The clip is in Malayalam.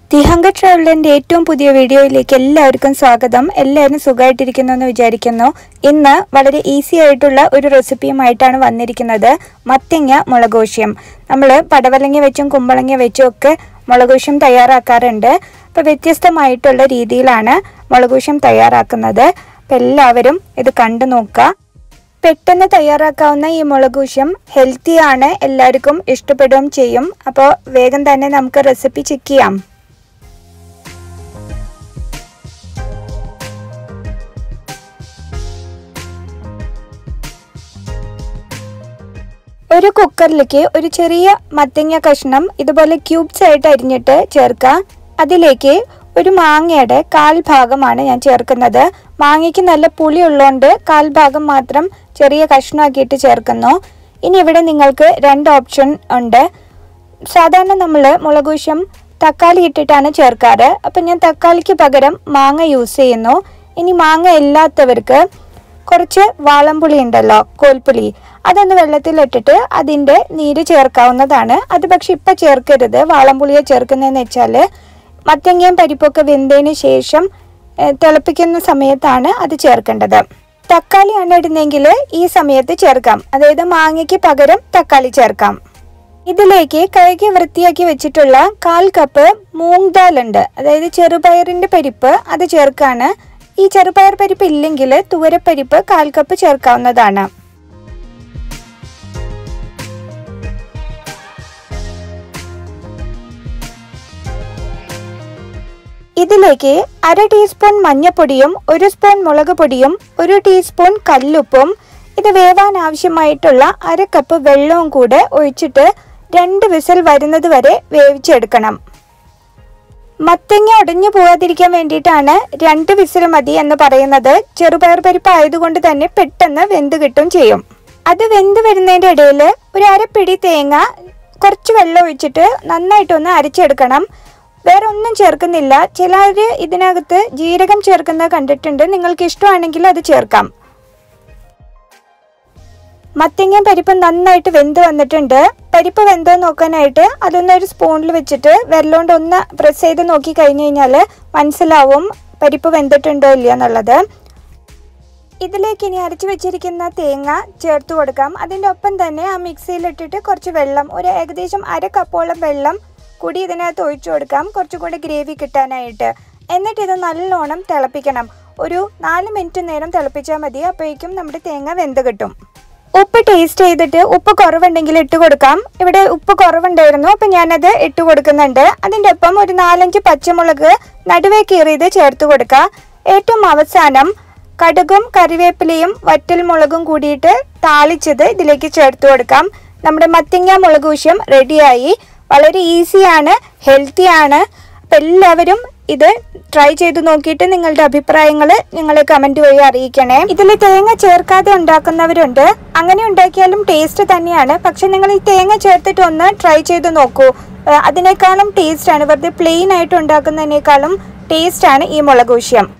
തിഹങ്ക ട്രാവലിന്റെ ഏറ്റവും പുതിയ വീഡിയോയിലേക്ക് എല്ലാവർക്കും സ്വാഗതം എല്ലാവരും സുഖമായിട്ടിരിക്കുന്നു എന്ന് വിചാരിക്കുന്നു ഇന്ന് വളരെ ഈസി ആയിട്ടുള്ള ഒരു റെസിപ്പിയുമായിട്ടാണ് വന്നിരിക്കുന്നത് മത്തങ്ങ മുളകോശ്യം നമ്മൾ പടവലങ്ങ വെച്ചും കുമ്പളങ്ങ വെച്ചും ഒക്കെ മുളകോശ്യം തയ്യാറാക്കാറുണ്ട് അപ്പോൾ വ്യത്യസ്തമായിട്ടുള്ള രീതിയിലാണ് മുളകോശ്യം തയ്യാറാക്കുന്നത് അപ്പോൾ എല്ലാവരും ഇത് കണ്ടു നോക്കുക പെട്ടെന്ന് തയ്യാറാക്കാവുന്ന ഈ മുളകൂശ്യം ഹെൽത്തി ആണ് എല്ലാവർക്കും ഇഷ്ടപ്പെടുകയും ചെയ്യും അപ്പോൾ വേഗം തന്നെ നമുക്ക് റെസിപ്പി ചെക്ക് ചെയ്യാം ഒരു കുക്കറിലേക്ക് ഒരു ചെറിയ മത്തങ്ങ കഷ്ണം ഇതുപോലെ ക്യൂബ്സ് ആയിട്ട് അരിഞ്ഞിട്ട് ചേർക്കുക അതിലേക്ക് ഒരു മാങ്ങയുടെ കാൽ ഭാഗമാണ് ഞാൻ ചേർക്കുന്നത് മാങ്ങയ്ക്ക് നല്ല പുളി ഉള്ളതുകൊണ്ട് കാൽ ഭാഗം മാത്രം ചെറിയ കഷ്ണമാക്കിയിട്ട് ചേർക്കുന്നു ഇനി ഇവിടെ നിങ്ങൾക്ക് രണ്ട് ഓപ്ഷൻ ഉണ്ട് സാധാരണ നമ്മൾ മുളകൂശ്യം തക്കാളി ഇട്ടിട്ടാണ് ചേർക്കാറ് അപ്പം ഞാൻ തക്കാളിക്ക് പകരം മാങ്ങ യൂസ് ചെയ്യുന്നു ഇനി മാങ്ങ ഇല്ലാത്തവർക്ക് കുറച്ച് വാളംപുളി ഉണ്ടല്ലോ കോൽപ്പുളി അതൊന്ന് വെള്ളത്തിലിട്ടിട്ട് അതിൻ്റെ നീര് ചേർക്കാവുന്നതാണ് അത് പക്ഷെ ഇപ്പം ചേർക്കരുത് വാളംപുളിയെ ചേർക്കുന്നതെന്ന് വെച്ചാൽ മത്തങ്ങയും പരിപ്പൊക്കെ വെന്തതിന് ശേഷം ഏഹ്, തിളപ്പിക്കുന്ന സമയത്താണ് അത് ചേർക്കേണ്ടത് തക്കാളിയാണ് ഇടുന്നെങ്കിൽ ഈ സമയത്ത് ചേർക്കാം അതായത് മാങ്ങയ്ക്ക് പകരം തക്കാളി ചേർക്കാം ഇതിലേക്ക് കഴുകി വൃത്തിയാക്കി വെച്ചിട്ടുള്ള കാൽ കപ്പ് മൂങ് ദാൽ ഉണ്ട് അതായത് ചെറുപയറിന്റെ പരിപ്പ് അത് ചേർക്കാണ് ഈ ചെറുപയർ പരിപ്പ് ഇല്ലെങ്കിൽ തുവരപ്പരിപ്പ് കാൽ കപ്പ് ചേർക്കാവുന്നതാണ് ഇതിലേക്ക് അര ടീസ്പൂൺ മഞ്ഞപ്പൊടിയും ഒരു സ്പൂൺ മുളക് പൊടിയും ഒരു ടീസ്പൂൺ കല്ലുപ്പും ഇത് വേവാൻ ആവശ്യമായിട്ടുള്ള അര കപ്പ് വെള്ളവും കൂടെ ഒഴിച്ചിട്ട് രണ്ട് വിസിൽ വരുന്നത് വരെ വേവിച്ചെടുക്കണം മത്തങ്ങ ഉടഞ്ഞു പോകാതിരിക്കാൻ വേണ്ടിയിട്ടാണ് രണ്ട് വിസിൽ മതി എന്ന് പറയുന്നത് ചെറുപയർ പരിപ്പ് ആയതുകൊണ്ട് തന്നെ പെട്ടെന്ന് വെന്ത് കിട്ടും ചെയ്യും അത് വെന്ത് വരുന്നതിൻ്റെ ഇടയിൽ ഒരു അരപ്പിടി തേങ്ങ കുറച്ച് വെള്ളം ഒഴിച്ചിട്ട് നന്നായിട്ടൊന്ന് അരച്ചെടുക്കണം വേറെ ഒന്നും ചേർക്കുന്നില്ല ചിലർ ഇതിനകത്ത് ജീരകം ചേർക്കുന്നത് കണ്ടിട്ടുണ്ട് നിങ്ങൾക്ക് ഇഷ്ടമാണെങ്കിൽ അത് ചേർക്കാം മത്തങ്ങയും പരിപ്പും നന്നായിട്ട് വെന്ത് വന്നിട്ടുണ്ട് പരിപ്പ് വെന്തോ നോക്കാനായിട്ട് അതൊന്ന് ഒരു സ്പൂണിൽ വെച്ചിട്ട് വെള്ളോണ്ട് ഒന്ന് പ്രസ് ചെയ്ത് നോക്കി കഴിഞ്ഞ് കഴിഞ്ഞാൽ മനസ്സിലാവും പരിപ്പ് വെന്തിട്ടുണ്ടോ ഇല്ലയോ എന്നുള്ളത് ഇതിലേക്ക് ഇനി അരച്ചു വെച്ചിരിക്കുന്ന തേങ്ങ ചേർത്ത് കൊടുക്കാം അതിൻ്റെ ഒപ്പം തന്നെ ആ മിക്സിയിലിട്ടിട്ട് കുറച്ച് വെള്ളം ഒരു ഏകദേശം അര കപ്പോളം വെള്ളം കൂടി ഇതിനകത്ത് ഒഴിച്ചു കൊടുക്കാം കുറച്ചുകൂടി ഗ്രേവി കിട്ടാനായിട്ട് എന്നിട്ട് ഇത് നല്ലോണം തിളപ്പിക്കണം ഒരു നാല് മിനിറ്റ് നേരം തിളപ്പിച്ചാൽ മതി അപ്പോഴേക്കും നമ്മുടെ തേങ്ങ വെന്ത് കിട്ടും ഉപ്പ് ടേസ്റ്റ് ചെയ്തിട്ട് ഉപ്പ് കുറവുണ്ടെങ്കിൽ ഇട്ട് കൊടുക്കാം ഇവിടെ ഉപ്പ് കുറവുണ്ടായിരുന്നു അപ്പം ഞാനത് ഇട്ട് കൊടുക്കുന്നുണ്ട് അതിൻ്റെ ഒപ്പം ഒരു നാലഞ്ച് പച്ചമുളക് നടുവേ കീറിയത് ചേർത്ത് കൊടുക്കുക ഏറ്റവും അവസാനം കടുകും കറിവേപ്പിലയും വറ്റൽ മുളകും കൂടിയിട്ട് താളിച്ചത് ഇതിലേക്ക് ചേർത്ത് കൊടുക്കാം നമ്മുടെ മത്തങ്ങ മുളകൂശ്യം റെഡിയായി വളരെ ഈസിയാണ് ഹെൽത്തിയാണ് അപ്പം എല്ലാവരും ഇത് ട്രൈ ചെയ്ത് നോക്കിയിട്ട് നിങ്ങളുടെ അഭിപ്രായങ്ങൾ ഞങ്ങളെ കമന്റ് വഴി അറിയിക്കണേ ഇതിൽ തേങ്ങ ചേർക്കാതെ ഉണ്ടാക്കുന്നവരുണ്ട് അങ്ങനെ ഉണ്ടാക്കിയാലും ടേസ്റ്റ് തന്നെയാണ് പക്ഷെ നിങ്ങൾ ഈ തേങ്ങ ചേർത്തിട്ട് ഒന്ന് ട്രൈ ചെയ്ത് നോക്കൂ ഏഹ് അതിനേക്കാളും ടേസ്റ്റ് ആണ് വെറുതെ പ്ലെയിൻ ആയിട്ട് ഉണ്ടാക്കുന്നതിനേക്കാളും ടേസ്റ്റ് ആണ് ഈ മുളകൂശ്യം